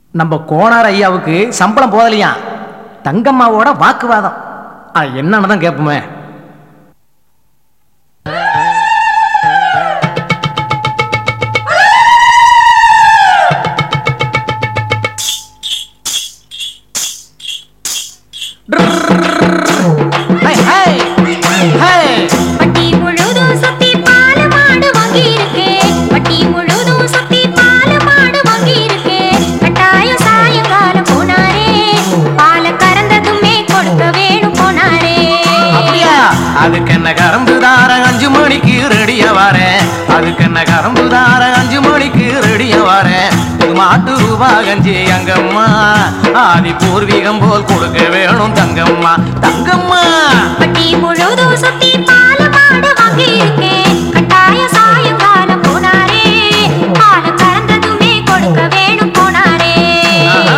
நம்ம கோனார் ஐயாவுக்கு சம்பளம் போதலையா தங்கம்மாவோட வாக்குவாதம் ஆ, என்னன்னு தான் கேட்போமே ஹை, ஹை, ஹை. வட்டி முழுதும் சுத்தி பால் மாடு வாங்கியிருக்கேன். வட்டி முழுதும் சுத்தி பால் மாடு வாங்கியிருக்கேன். கட்டாயம் சாயங்காலம் போனாரே. பாலை கறந்ததுமே கொடுக்க வேணும் போனாரே. அப்படியா அதுக்கு என்ன கரும்பு தார அஞ்சு மணிக்கு ரெடிய வரேன் அதுக்கு என்ன கரும்பு தார அஞ்சு மணிக்கு ரெடிய வரேன் இது மாட்டு ரூபா கஞ்சி அங்கம்மா ஆதி பூர்வீகம் போல் கொடுக்க வேணும் தங்கம்மா தங்கம்மா வட்டி முழுதும் சுத்தி பால் மாடு வாங்கியிருக்கேன். கட்டாயம் சாயங்காலம் போனாரே. பாலை கறந்ததுமே கொடுக்க வேணும் போனாரே ஆஹா.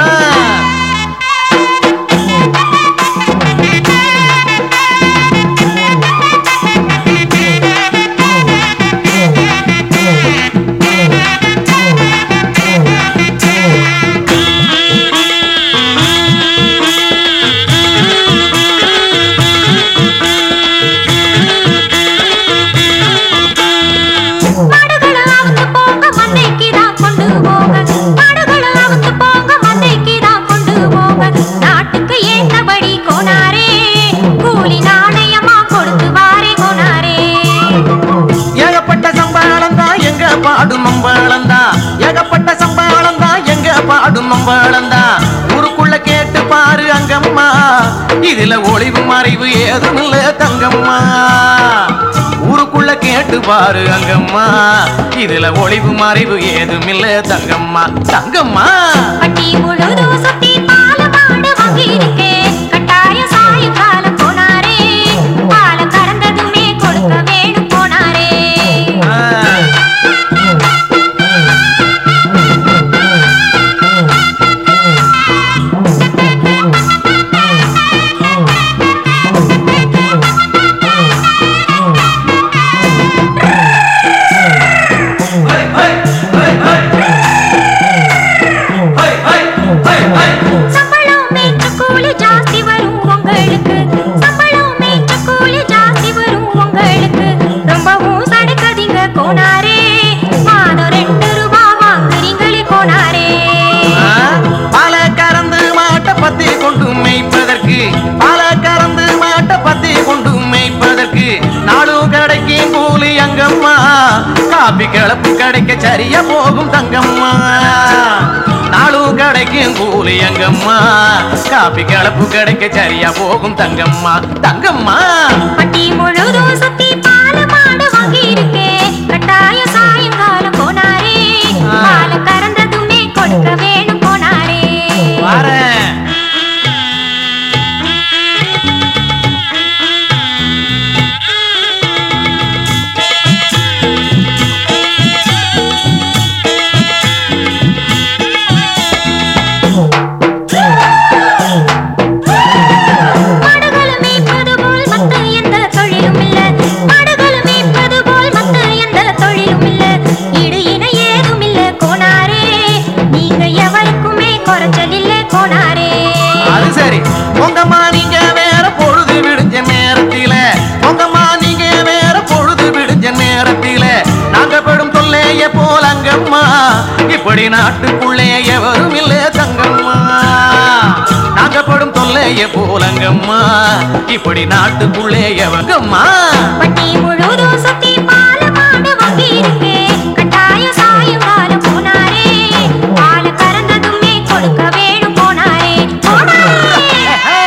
மாடுகளை அவுத்து போங்க மந்தைக்கு தான் கொண்டு போங்க மாடுகளை அவுத்து போங்க மந்தைக்கு தான் கொண்டு போங்க நாட்டுக்கு ஏற்றபடி கோனாரே கூலி நாணயமா கொடுத்து வாரே கோனாரே ஏகப்பட்ட சம்பாளம் தான் எங்க பாடும் மம்பாளம் தான் ஏகப்பட்ட சம்பாளம் தான் எங்க பாடும் மம்பாளம் தான் ஊருக்குள்ள கேட்டு பாரு அங்கம்மா இதுல ஒளிவு மறைவு ஏதும் இல்ல தங்கம்மா ஊருக்குள்ள கேட்டு பாரு அங்கம்மா இதுல ஒளிவு மறைவு ஏதும் இல்ல தங்கம்மா தங்கம்மா பட்டி முழுதும் சுத்தி பால மாடு வாங்கியிருக்கேன் கட்டாயம் சாயங்காலம் போனாரே பால கறந்ததுமே கொடுக்க வேணும் போனாரே ஆ. சம்பளம் மேய்ச்ச கூலி ஜாஸ்தி வரும் உங்களுக்கு சம்பளம் மேய்ச்ச கூலி ஜாஸ்தி வரும் உங்களுக்கு ரொம்பவும் சடுக்கதிங்க கோனாரே மாதம் ரெண்டு ரூபா வாங்குறீங்களே கோனாரே பால கறந்து மாட்டை பத்தி கொண்டு மேய்ப்பதற்கு பால கறந்து மாட்டை பத்தி கொண்டு மேய்ப்பதற்கு நாளும் கிடைக்கும் கூலி அங்கம்மா காப்பி கிளப்பு கிடைக்க சரியா போகும் தங்கம்மா நாளும் கிடைக்கும் கூலி அங்கம்மா காப்பி கிளப்பு கிடைக்க சரியா போகும் தங்கம்மா தங்கம்மா பட்டி முழுதும் சுத்தி பால மாடு வாங்கியிருக்கேன் கட்டாயம் சாயங்காலம் போனாரே பால கறந்ததுமே கொடுக்க வேணும் போனாரே வரேன் மாடுகளை மேய்ப்பது போல் மத்த எந்த தொழிலும் இல்ல மாடுகளை மேய்ப்பது போல் மத்த எந்த தொழிலும் இல்ல ஈடு இணை ஏதும் இல்ல கோனாரே நீங்க எவருக்குமே குறைச்சல் இல்ல கோனாரே அது சரி உங்கம்மா நீங்க வேற பொழுது விடிஞ்ச நேரத்தில உங்கம்மா நீங்க வேற பொழுது விடிஞ்ச நேரத்தில நாங்க படும் தொல்லைய போல அங்கம்மா இப்படி நாட்டுக்குள்ளே எவரும் இல்ல தங்கம்மா நாங்க படும் தொல்லைய போல அங்கம்மா இப்படி நாட்டுக்குள்ளே எவங்கம்மா பட்டி முழுதும் சுத்தி பால மாடு வாங்கியிருக்கேன் கட்டாயம் சாயங்காலம் போனாரே பால கறந்ததுமே கொடுக்க வேணும் போனாரே போனாரே ஹே!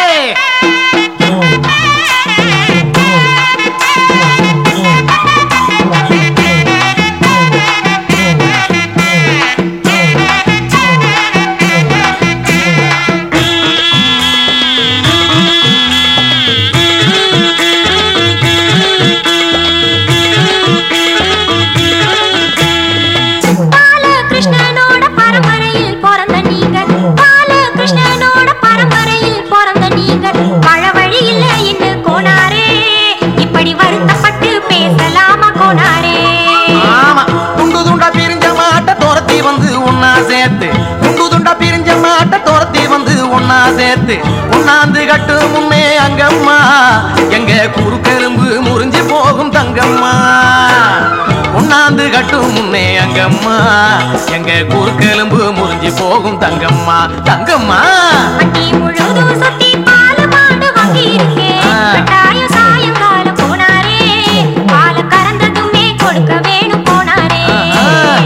பாலகிருஷ்ணனோட பரம்பரையில் பிறந்த நீங்க பாலகிருஷ்ணனோட பரம்பரையில் பிறந்த நீங்க பழ வழி இல்ல இன்னு கோனாரே இப்படி வருத்தப்பட்டு பேசலாமா கோனாரே ஆமா துண்டு துண்டா பிரிஞ்ச மாட்ட துரத்தி வந்து ஒன்னா சேர்த்து துண்டு துண்டா பிரிஞ்ச மாட்ட துரத்தி வந்து ஒன்னா சேர்த்து ஒன்னாந்து கட்டு முன்னே அங்கம்மா எங்க குறுக்கெலும்பு முறிஞ்சு போகும் தங்கம்மா ஒன்னாந்து கட்டு முன்னே அங்கம்மா எங்க குறுக்கெலும்பு முறிஞ்சு போகும் தங்கம்மா தங்கம்மா வண்டி முழுதும் சுத்தி பால் மாடு வாங்கியிருக்கேன். ஆ. கட்டாயம் சாயங்காலம் போனாரே. பாலை கறந்ததுமே கொடுக்க வேணும் போனாரே. ஆஹா.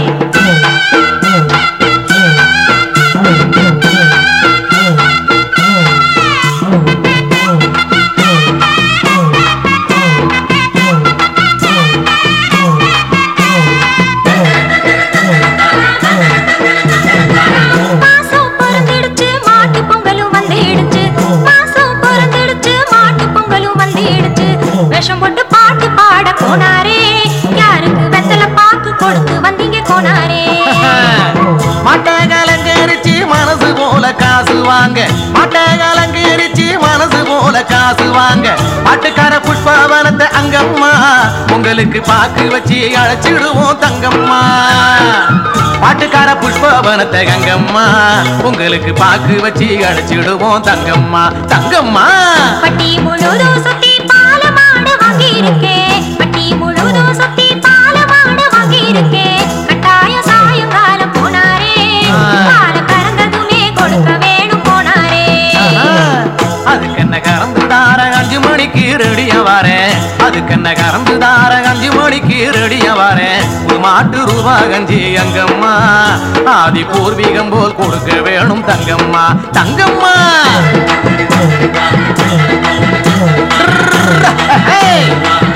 மாசம் பிறந்திடுச்சு, மாட்டு பொங்கலும் வந்துடுச்சு. மாசம் பிறந்திடுச்சு, மாட்டு பொங்கலும் வந்துடுச்சு. வேஷம் போட்டு பாட்டு பாட போனாரே யாருக்கு வெத்தலை பாக்கு கொடுத்து வந்தீங்க கோனாரே மாட்டை கலங்கரிச்சு மனசு போல காசு வாங்க மாட்டை கலங்கரிச்சு மனசு போல காசு வாங்க பாட்டுக்கார புஷ்பவனத்தை அங்கம்மா உங்களுக்கு பாக்கு வச்சு அழைச்சிடுவோம் தங்கம்மா பாட்டுக்கார புஷ்பவனத்தை கங்கம்மா உங்களுக்கு பாக்கு வச்சு அழைச்சிடுவோம் தங்கம்மா தங்கம்மா பட்டி முழுதும் சுத்தி பால மாடு வாங்கியிருக்கேன் பட்டி முழுதும் சுத்தி பால மாடு வாங்கியிருக்கேன் கட்டாயம் சாயங்காலம் போனாரே ஆ. பால கறந்ததுமே கொடுக்க வேணும் போனாரே அதுக்கு என்ன கறந்து தார அஞ்சு மணிக்கு ரெடியா வரேன் அதுக்கு என்ன கறந்து தார அஞ்சு மணிக்கு ரெடியா வரேன் ஒரு மாட்டு ரூபா கஞ்சி அங்கம்மா ஆதி பூர்வீகம் போல் கொடுக்க வேணும் தங்கம்மா தங்கம்மா Hey!